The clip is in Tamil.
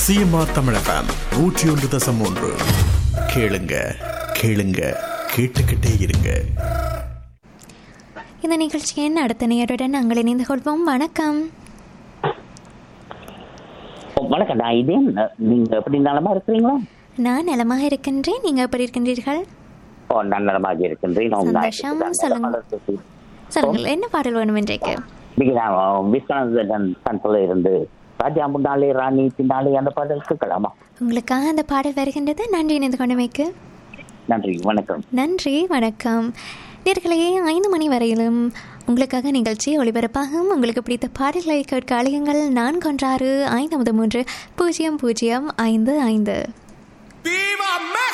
சிஎம்ஆர் தமிழ் எஃப்எம் நூற்றி ஒன்று தசம் ஒன்று கேளுங்க கேளுங்க கேட்டுக்கிட்டே இருங்க இந்த நிகழ்ச்சியின் அடுத்த நேருடன் நாங்கள் இணைந்து கொள்வோம் வணக்கம் வணக்கம் நான் இதே நீங்க எப்படி நலமா இருக்கிறீங்களா நான் நலமாக இருக்கின்றேன் நீங்க எப்படி இருக்கின்றீர்கள் ஓ நான் நலமாக இருக்கின்றேன் உங்க சந்தோஷம். நாட்டுக்கு சொல்லுங்க. நலமாக இருக்கிறேன். சொல்லுங்கள் என்ன பாடல் வேணும் இன்றைக்கு இன்னைக்கு நான் விஸ்வநாதன் சன்ஸ்ல இருந்து ராஜா முன்னாலே ராணி பின்னாலே அந்த பாடல் கேட்கலாமா உங்களுக்காக அந்த பாடல் வருகின்றது நன்றி இணைந்து கொண்டமைக்கு நன்றி வணக்கம் நன்றி வணக்கம் நேர்களே ஐந்து மணி வரையிலும் உங்களுக்காக நிகழ்ச்சி ஒளிபரப்பாகும் உங்களுக்கு பிடித்த பாடல்களை கேட்க அழையுங்கள் நான்கு ஒன்றாறு ஐந்து முதல் மூன்று பூஜ்ஜியம் பூஜ்ஜியம் ஐந்து ஐந்து Viva México!